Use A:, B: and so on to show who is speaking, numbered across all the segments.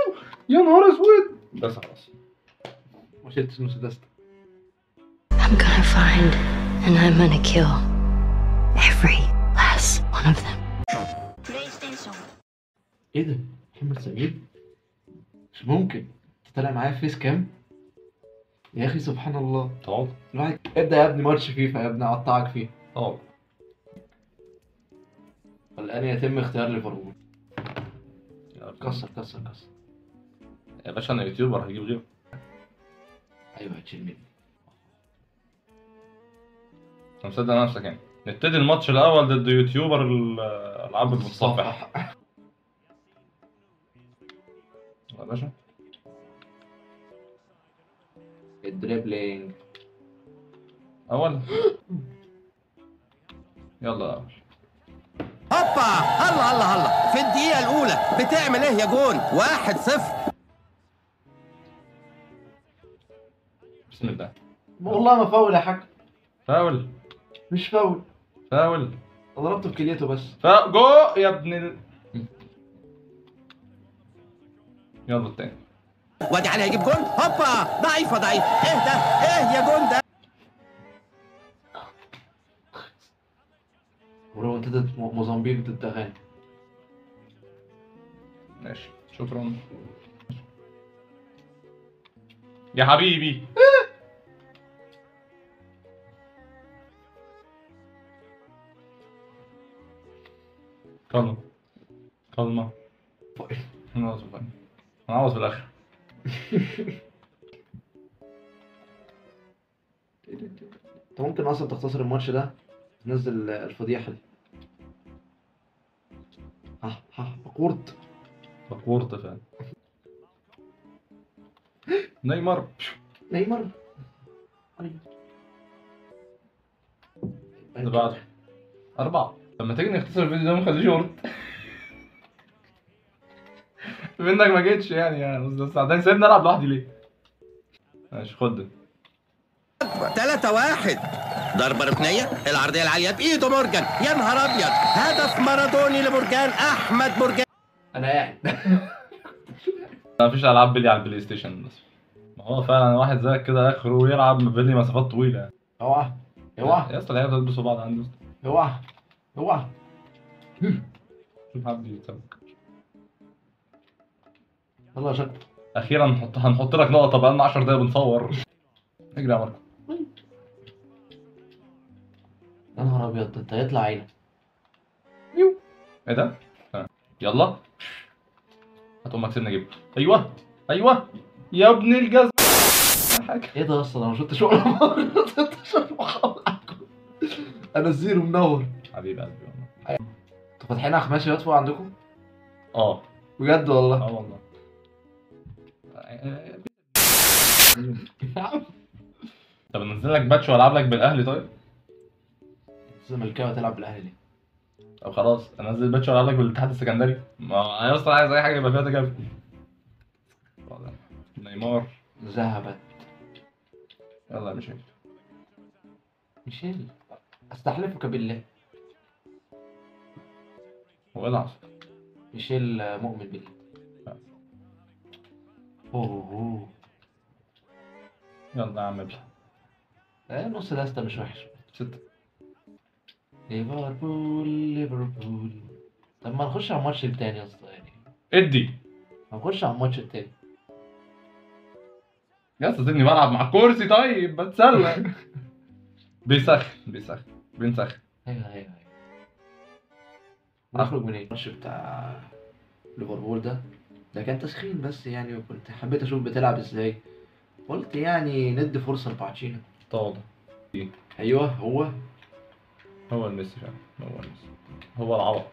A: يا نهار اسود بس خلاص ما شلتش نص دستة
B: I'm gonna find and I'm gonna kill every last one of them.
A: ايه ده؟ محمد سمير؟ مش ممكن انت طالع معايا في فيس كام؟ يا اخي سبحان الله
C: تواضع
A: الواحد ابدا يا ابني ماتش فيفا يا ابني اقطعك فيه
C: تواضع
A: والان يتم اختيار ليفربول
C: يا
A: كسر كسر كسر
C: يا باشا انا يوتيوبر هجيب غيره
A: ايوه هتشيل مني
C: انت مصدق نفسك يعني نبتدي الماتش الاول ضد يوتيوبر الالعاب المتصفح يا باشا
A: الدريبلينج
C: اول يلا يا أول.
D: هوبا هلا هلا هلا في الدقيقة الأولى بتعمل إيه يا جون؟ واحد صفر
C: بسم الله
A: والله ما فاول يا حاج
C: فاول
A: مش فاول
C: فاول
A: أنا ضربته بكليته بس
C: فا جو يا ابن ال... يلا التاني
D: وادي علي هيجيب جون هوبا ضعيفة ضعيف إيه ده؟ إيه يا جون ده؟
A: ولو انت ضد م- موزمبيق ضد غانا
C: ماشي شكرا يا حبيبي كلمة كلمة نعوذ بالله نعوذ بالآخر
A: انت ممكن اصلا تختصر الماتش ده تنزل الفضيحه دي ها ها بقورت
C: بقورت فعلا نيمار
A: نيمار أيوة.
C: اللي بعده أربعة لما تيجي نختصر الفيديو ده ونخليه شورت منك ما جيتش يعني يا استاذ سعدان سيبني العب لوحدي ليه؟ ماشي خد ده.
D: تلاتة واحد ضربة ركنية العرضية العالية بإيده مورجان يا نهار أبيض هدف مارادوني لمورجان أحمد مورجان
A: انا قاعد
C: ما فيش العاب بيلي على البلاي ستيشن بس ما هو فعلا واحد زيك كده اخره يلعب بيلي مسافات طويله يعني
A: اوعى اوعى
C: يا اسطى العيال بتلبسوا بعض عنده
A: اوعى اوعى
C: شوف حد يكسبك
A: يلا يا شكل
C: اخيرا هنحط هنحط لك نقطه بقالنا 10 دقايق بنصور اجري يا ماركو
A: يا نهار ابيض ده انت هيطلع عينك
C: ايه ده؟ آه. يلا هات امك سنه جيب ايوه ايوه يا ابن الجزمه حاجه
A: ايه ده اصلا انا ما شفتش ولا مره ما شفتش ولا محاولة. انا الزيرو منور
C: حبيب قلبي والله
A: انتوا فاتحينها خماسي يطفوا عندكم
C: اه
A: بجد والله
C: اه والله
A: يا عم
C: طب انزل لك باتش والعب لك بالاهلي طيب
A: الزملكاوي تلعب بالاهلي ليه؟
C: طب خلاص انزل باتش والعب لك بالاتحاد السكندري ما انا اصلا عايز اي حاجه يبقى فيها تجارب نيمار
A: ذهبت
C: يلا يا مشاكل
A: ميشيل استحلفك بالله
C: هو ايه اللي حصل؟
A: ميشيل مؤمن بالله اوه اوه
C: يلا يا عم ابلع
A: آه، نص دستة مش وحش
C: ستة
A: ليفربول ليفربول طب ما نخش على الماتش التاني يا اسطى يعني
C: ادي
A: ما نخش على الماتش التاني
C: يا اسطى سيبني بلعب مع الكرسي طيب بتسلى بيسخن بيسخن بنسخن
A: ايوه ايوه ايوه نخرج من الماتش بتاع ليفربول ده ده كان تسخين بس يعني وكنت حبيت اشوف بتلعب ازاي قلت يعني ندي فرصة لباتشينو
C: تواضع
A: ايوه هو
C: هو الميسي فعلا هو الميسي هو العبط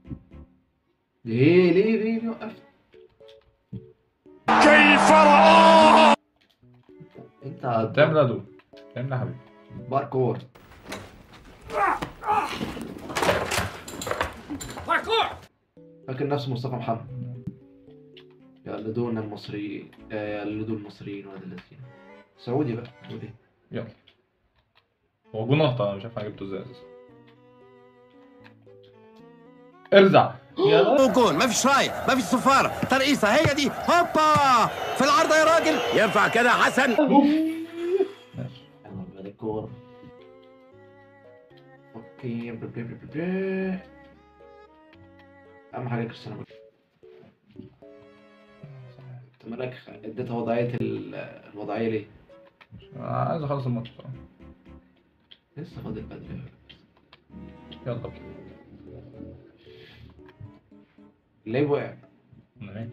A: ليه ليه ليه ليه وقفت انت
C: تعمل ايه دول؟ تعمل ايه يا حبيبي؟
A: باركور فاكر نفسه مصطفى محمد يقلدونا المصريين آه، يقلدوا المصريين ولا الذين سعودي بقى سعودي
C: يلا هو جون اخطا انا مش عارف انا جبته ازاي اساسا ارزع يا لا
D: جون مفيش رايه مفيش صفاره ترقيصه هي دي هوبا في العارضه يا راجل ينفع كده يا حسن
A: يلا بعد الكورة اوكي بل- بل- بل- بل- اهم حاجة كريستيانو رونالدو. انت مالك اديتها وضعية ال- الوضعية ليه؟
C: عايز اخلص الماتش بصراحة.
A: لسه فاضل بدري
C: يلا بينا
A: اللعيب وقع
C: نعم.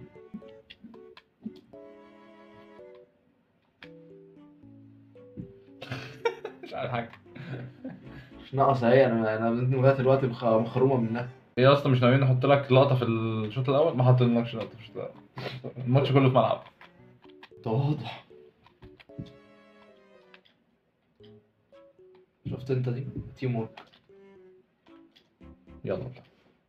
C: مش عارف حاجة
A: مش ناقصة هي انا انا لغاية دلوقتي مخ- مخرومة منها
C: هي اصلا مش ناويين نحط لك لقطة في الشوط الأول ما حطيناكش لقطة في الشوط الأول الماتش كله في ملعب
A: تواضع شفت انت دي؟ تيم ورك
C: يلا بينا.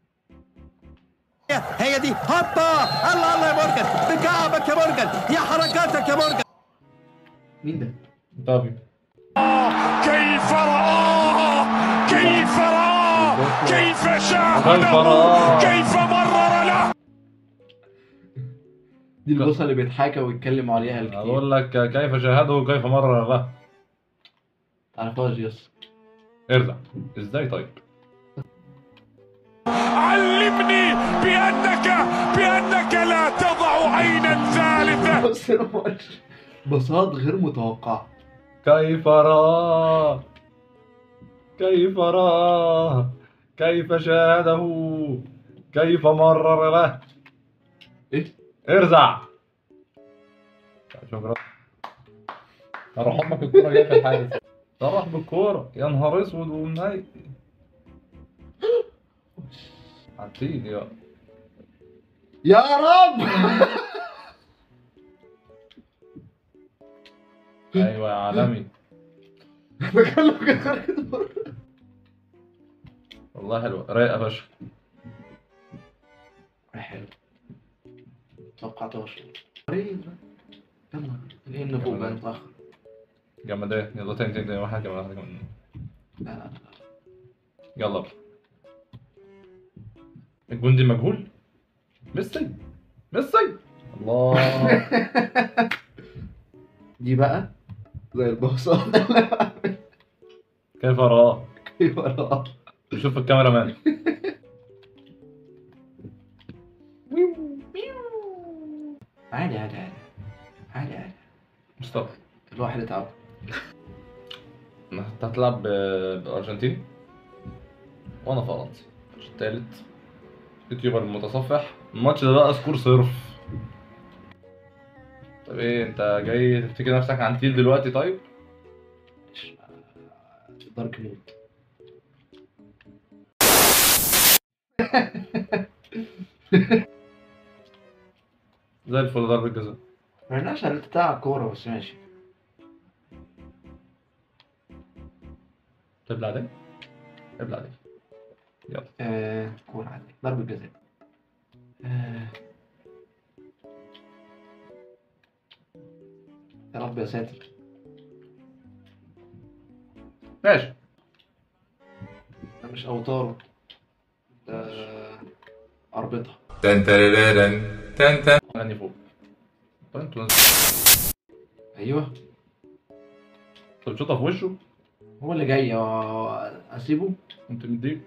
D: هي دي هوبا الله الله يا مورجان بكعبك يا مورجان يا حركاتك يا مورجان
A: مين ده؟
C: طبي
E: كيف رآه كيف رآه كيف
C: كيف
E: شاهده
C: رآه.
E: كيف مرر له
A: دي البوصة اللي بيتحاكى ويتكلموا عليها الكتير
C: أقول لك كيف شاهده كيف مرر له
A: تعرفهاش يس
C: ارجع ازاي طيب
E: علمني بأنك بأنك لا تضع عينا ثالثة
A: بس الماتش بساط غير متوقع
C: كيف رآه كيف رآه كيف شاهده كيف مرر له
A: ايه؟
C: ارزع شكرا اروح امك الكوره جايه في الحارس صرح بالكوره يا نهار اسود ومناي عديد يا
A: يا رب
C: ايوه يا عالمي
A: بكلم كده خارج بره.
C: والله حلوه رايقه فشخ
A: حلو توقعتهاش قريب يلا الهمنا فوق بقى نتأخر
C: جمدان يلا تاني تاني تاني واحد كمان واحد كمان
A: لا لا لا
C: يلا بقى. الجندي مجهول ميسي ميسي الله
A: دي بقى زي البوصات اللي بعمل
C: كيف راه
A: كيف وراه
C: شوف الكاميرا مان
A: عادي عادي عادي عادي عادي
C: مصطفى
A: الواحد اتعب
C: انت هتلعب ب- بالارجنتين وانا فرنسا التالت يوتيوبر المتصفح الماتش ده بقى سكور صرف طب ايه انت جاي تفتكر نفسك عن تيل دلوقتي طيب
A: دارك مود
C: زي الفل ضربة جزاء
A: ما عرفناش ان انت تلعب كورة بس ماشي
C: تبلع ده تبلع ده يلا
A: آه كورة عادي ضربة جزاء آه. يا رب يا ساتر
C: ماشي
A: ده مش اوتاره ده اربطة
F: تن تريريرن تن تن
C: غني فوق طب انتوا
A: ايوه
C: طب شوطها في وشه
A: هو اللي جاي آه، اسيبه
C: انت مديك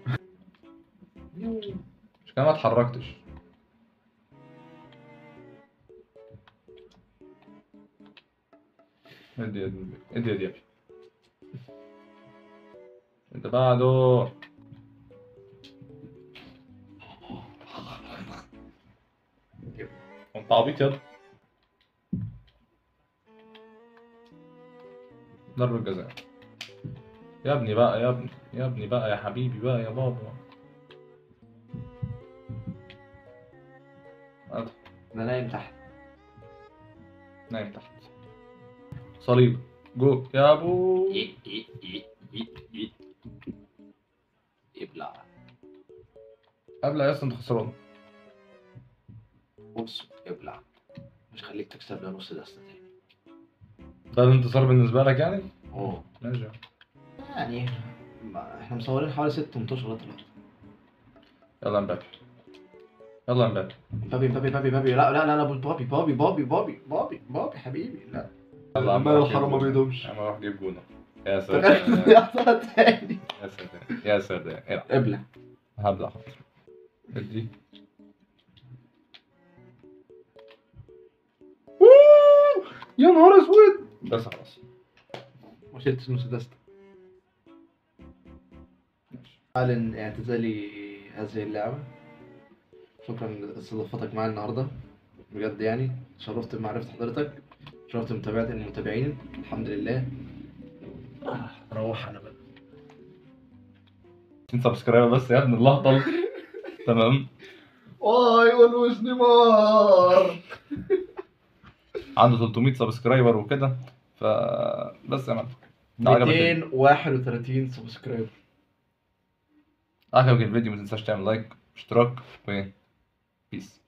C: مش كده ما اتحركتش ادي يا ابني ادي يا ديابي انت بعده انت عبيط يا ضربة جزاء يا ابني بقى يا ابني يا ابني بقى يا حبيبي بقى يا بابا أدخل.
A: ده نايم تحت
C: نايم تحت صليب جو يا ابو
A: يبلع
C: قبل يا اسطى انت خسران
A: بص ابلع مش خليك تكسب لها نص دستة تاني
C: ده الانتصار بالنسبه لك يعني
A: اه
C: ماشي
A: يعني ما- احنا مصورين حوالي ست منتشرات دلوقتي
C: يلا مبابي يلا يا مبابي
A: بابي بابي بابي بابي لا لا لا لا بابي بابي بابي بابي بابي بابي حبيبي لا
C: يلا يا عم
A: مال
C: روح
A: الحرام ما
C: جيب جون.
A: بيدومش
C: يا عم روح جيب جونه يا
A: تخيل
C: ساتر
A: يحصل تاني
C: يا ساتر يا ساتر العب
A: ابلع
C: هبلع حاضر ادي
A: يا نهار اسود
C: بس خلاص
A: ما شلتش مسدست اعلن اعتزالي هذه اللعبة شكرا لاستضافتك معايا النهاردة بجد يعني شرفت بمعرفة حضرتك شرفت بمتابعة المتابعين الحمد لله روح انا بقى
C: 60 سبسكرايبر بس يا ابن الله تمام
A: واي اولويز نيمار
C: عنده 300 سبسكرايبر وكده فبس يا معلم لو عجبك
A: 231 سبسكرايبر
C: عجبك الفيديو ما تنساش تعمل لايك اشتراك و بيس